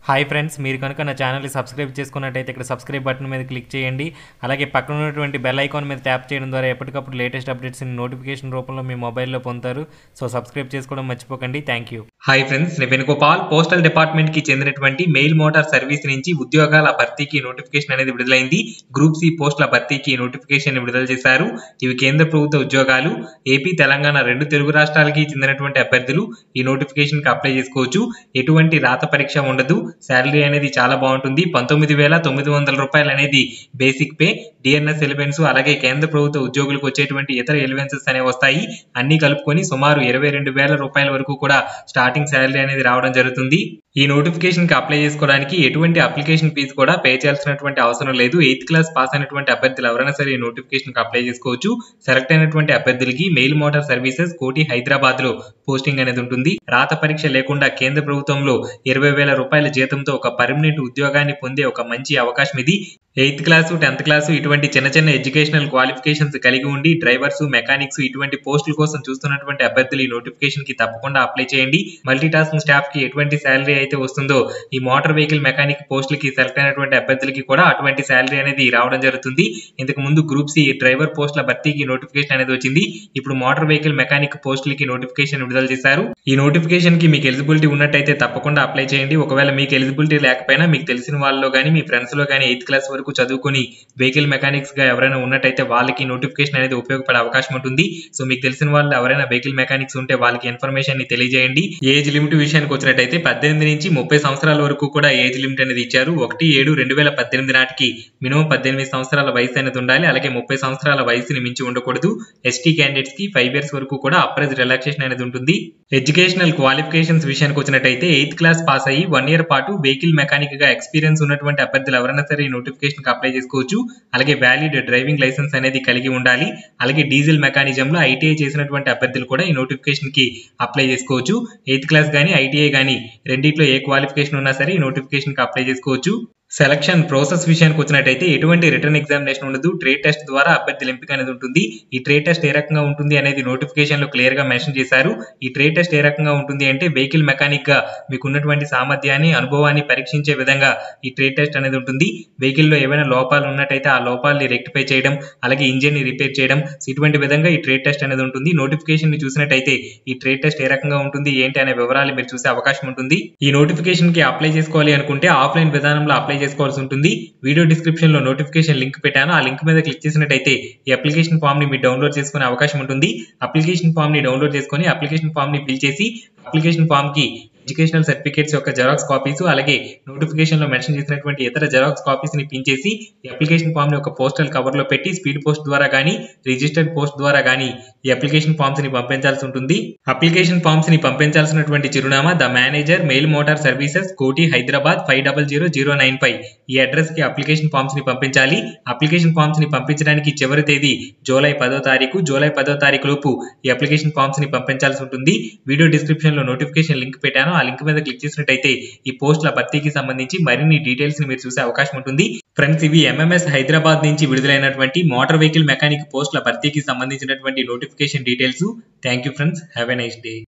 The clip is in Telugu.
హాయ్ ఫ్రెండ్స్ మీరు కనుక నా ఛానల్ని సబ్స్క్రైబ్ చేసుకున్నట్టయితే ఇక్కడ సబ్స్క్రైబ్ బటన్ మీద క్లిక్ చేయండి అలాగే పక్కన ఉన్నటువంటి బెల్ ఐకాన్ మీద ట్యాప్ చేయడం ద్వారా ఎప్పటికప్పుడు లేటెస్ట్ అప్డేట్స్ని నోటిఫికేషన్ రూపంలో మీ మొబైల్లో పొందుతారు సో సబ్స్క్రైబ్ చేసుకోవడం మర్చిపోకండి థ్యాంక్ యూ హాయ్ ఫ్రెండ్స్ నేను వేణుగోపాల్ పోస్టల్ డిపార్ట్మెంట్ కి చెందినటువంటి మెయిల్ మోటార్ సర్వీస్ నుంచి ఉద్యోగాల భర్తీకి నోటిఫికేషన్ అనేది విడుదలైంది గ్రూప్ సి పోస్టుల భర్తీకి నోటిఫికేషన్ విడుదల చేశారు ఇవి కేంద్ర ప్రభుత్వ ఉద్యోగాలు ఏపీ తెలంగాణ రెండు తెలుగు రాష్ట్రాలకి చెందినటువంటి అభ్యర్థులు ఈ నోటిఫికేషన్ కి అప్లై చేసుకోవచ్చు ఎటువంటి రాత పరీక్ష ఉండదు శాలరీ అనేది చాలా బాగుంటుంది పంతొమ్మిది వేల తొమ్మిది వందల రూపాయలు అనేది బేసిక్ పే డిఎన్ఎస్ ఎలివెన్స్ అలాగే కేంద్ర ప్రభుత్వ ఉద్యోగులకు వచ్చేటువంటి ఇతర ఎలివెన్సెస్ అనేవి వస్తాయి అన్ని కలుపుకొని సుమారు ఇరవై రెండు వేల రూపాయల వరకు కూడా స్టార్టింగ్ శాలరీ అనేది రావడం జరుగుతుంది ఈ నోటిఫికేషన్ కి అప్లై చేసుకోవడానికి ఎటువంటి అప్లికేషన్ ఫీజు కూడా పే చేయాల్సినటువంటి అవసరం లేదు ఎయిత్ క్లాస్ పాస్ అయినటువంటి అభ్యర్థులు ఎవరైనా సరే ఈ నోటిఫికేషన్ కి అప్లై చేసుకోవచ్చు సెలెక్ట్ అయినటువంటి అభ్యర్థులకి mail motor services Koti Hyderabad లో పోస్టింగ్ అనేది ఉంటుంది రాత పరీక్ష లేకుండా కేంద్ర ప్రభుత్వంలో ఇరవై వేల రూపాయల జీతంతో ఒక పర్మనెంట్ ఉద్యోగాన్ని పొందే ఒక మంచి అవకాశం ఇది ఎయిత్ క్లాసు టెన్త్ క్లాసు ఇటువంటి చిన్న చిన్న ఎడ్యుకేషనల్ క్వాలిఫికేషన్స్ కలిగి ఉండి డ్రైవర్స్ మెకానిక్స్ ఇటువంటి పోస్టుల కోసం చూస్తున్నటువంటి అభ్యర్థులు ఈ నోటిఫికేషన్ కి తప్పకుండా అప్లై చేయండి మల్టీ టాస్కింగ్ స్టాఫ్ కి ఎటువంటి శాలరీ అయితే వస్తుందో ఈ మోటార్ వెహికల్ మెకానిక్ పోస్టులకి సెలెక్ట్ అయినటువంటి అభ్యర్థులకి కూడా అటువంటి శాలరీ అనేది రావడం జరుగుతుంది ఇంతకు ముందు గ్రూప్ సి డ్రైవర్ పోస్టుల భర్తీకి నోటిఫికేషన్ అనేది వచ్చింది ఇప్పుడు మోటార్ వెహికల్ మెకానిక్ పోస్టులకి నోటిఫికేషన్ విడుదల చేశారు ఈ నోటిఫికేషన్ కి మీకు ఎలిజిబిలిటీ ఉన్నట్టయితే తప్పకుండా అప్లై చేయండి ఒకవేళ మీకు ఎలిజిబిలిటీ లేకపోయినా మీకు తెలిసిన వాళ్ళలో కానీ మీ ఫ్రెండ్స్ లో కానీ ఎయిత్ క్లాస్ వరకు చదువుకొని వెహికల్ మెకానిక్స్ గా ఎవరైనా ఉన్నట్టయితే వాళ్ళకి నోటిఫికేషన్ అనేది ఉపయోగపడే అవకాశం ఉంటుంది సో మీకు తెలిసిన వాళ్ళు ఎవరైనా వెహికల్ మెకానిక్స్ ఉంటే వాళ్ళకి ఇన్ఫర్మేషన్ ని తెలియజేయండి ఏజ్ లిమిట్ విషయానికి వచ్చినట్టయితే పద్దెనిమిది నుంచి ముప్పై సంవత్సరాల వరకు కూడా ఏజ్ లిమిట్ అనేది ఇచ్చారు ఒకటి ఏడు రెండు వేల పద్దెనిమిది నాటికి మినిమం పద్దెనిమిది సంవత్సరాల వయసు అనేది ఉండాలి అలాగే ముప్పై సంవత్సరాల వయసుని మించి ఉండకూడదు ఎస్టీ క్యాండిడేట్స్ కి ఫైవ్ ఇయర్స్ వరకు కూడా అప్రైజ్ రిలాక్సేషన్ అనేది ఉంటుంది ఎడ్యుకేషనల్ క్వాలిఫికేషన్స్ విషయానికి వచ్చినట్టయితే ఎయిత్ క్లాస్ పాస్ అయ్యి వన్ ఇయర్ పాటు వెహికల్ మెకానిక్ గా ఎక్స్పీరియన్స్ ఉన్నటువంటి అభ్యర్థులు ఎవరైనా సరే ఈ నోటిఫికేషన్ కి అప్లై చేసుకోవచ్చు అలాగే వ్యాలిడ్ డ్రైవింగ్ లైసెన్స్ అనేది కలిగి ఉండాలి అలాగే డీజిల్ మెకానిజం లో ఐటీఐ చేసినటువంటి అభ్యర్థులు కూడా ఈ నోటిఫికేషన్ కి అప్లై చేసుకోవచ్చు ఎయిత్ క్లాస్ కానీ ఐటీఐ కానీ రెండిట్లో ఏ క్వాలిఫికేషన్ ఉన్నా సరే ఈ నోటిఫికేషన్ కి అప్లై చేసుకోవచ్చు సెలక్షన్ ప్రాసెస్ విషయానికి వచ్చినట్టయితే ఎటువంటి రిటర్న్ ఎగ్జామినేషన్ ఉండదు ట్రేడ్ టెస్ట్ ద్వారా అభ్యర్థుల ఎంపిక అనేది ఉంటుంది ఈ ట్రేడ్ టెస్ట్ ఏ రకంగా ఉంటుంది అనేది నోటిఫికేషన్ లో క్లియర్ గా మెన్షన్ చేశారు ఈ ట్రేడ్ టెస్ట్ ఏ రకంగా ఉంటుంది అంటే వెహికల్ మెకానిక్ గా మీకు ఉన్నటువంటి సామర్థ్యాన్ని అనుభవాన్ని పరీక్షించే విధంగా ఈ ట్రేడ్ టెస్ట్ అనేది ఉంటుంది వెహికల్ లో ఏమైనా లోపాలు ఉన్నట్టయితే ఆ లోపాలని రెక్టిఫై చేయడం అలాగే ఇంజిన్ ని రిపేర్ చేయడం సో ఇటువంటి విధంగా ఈ ట్రేడ్ టెస్ట్ అనేది ఉంటుంది నోటిఫికేషన్ ని చూసినట్టయితే ఈ ట్రేడ్ టెస్ట్ ఏ రకంగా ఉంటుంది ఏంటి అనే వివరాలు మీరు చూసే అవకాశం ఉంటుంది ఈ నోటిఫికేషన్ కి అప్లై చేసుకోవాలి అనుకుంటే ఆఫ్లైన్ విధానంలో అప్లై చేసుకోవాల్సి ఉంటుంది వీడియో డిస్క్రిప్షన్ లో నోటిఫికేషన్ లింక్ పెట్టాను ఆ లింక్ మీద క్లిక్ చేసినట్టయితే ఈ అప్లికేషన్ ఫామ్ ని మీరు డౌన్లోడ్ చేసుకునే అవకాశం ఉంటుంది అప్లికేషన్ ఫామ్ ని డౌన్లోడ్ చేసుకొని అప్లికేషన్ ఫామ్ ని ఫిల్ చేసి అప్లికేషన్ ఫామ్ కి ఎడ్యుకేషనల్ సర్టిఫికేట్స్ యొక్క జెరాక్స్ కాపీస్ అలాగే నోటిఫికేషన్ లో మెన్షన్ చేసినటువంటి ఇతర జెరాక్స్ కాపీస్ ని పిన్ చేసి ఈ అప్లికేషన్ ఫామ్ ని ఒక పోస్టల్ కవర్ లో పెట్టి స్పీడ్ పోస్ట్ ద్వారా గానీ రిజిస్టర్డ్ పోస్ట్ ద్వారా గానీ ఈ అప్లికేషన్ ఫామ్స్ ని పంపించాల్సి ఉంటుంది అప్లికేషన్ ఫామ్స్ ని పంపించాల్సినటువంటి చిరునామా the manager mail motor services Koti Hyderabad five double zero zero nine five ఈ అడ్రస్ కి అప్లికేషన్ ఫామ్స్ ని పంపించాలి అప్లికేషన్ ఫామ్స్ ని పంపించడానికి చివరి తేదీ జూలై పదో తారీఖు జూలై పదో తారీఖు లోపు ఈ అప్లికేషన్ ఫామ్స్ ని పంపించాల్సి ఉంటుంది వీడియో డిస్క్రిప్షన్ లో నోటిఫికేషన్ లింక్ పెట్టాను ఆ లింక్ మీద క్లిక్ చేసినట్టయితే ఈ పోస్టుల భర్తీకి సంబంధించి మరిన్ని డీటెయిల్స్ ని మీరు చూసే అవకాశం ఉంటుంది ఫ్రెండ్స్ ఇవి ఎంఎంఎస్ హైదరాబాద్ నుంచి విడుదలైనటువంటి మోటార్ వెహికల్ మెకానిక్ పోస్టుల భర్తీకి సంబంధించినటువంటి notification details thank you friends have a nice day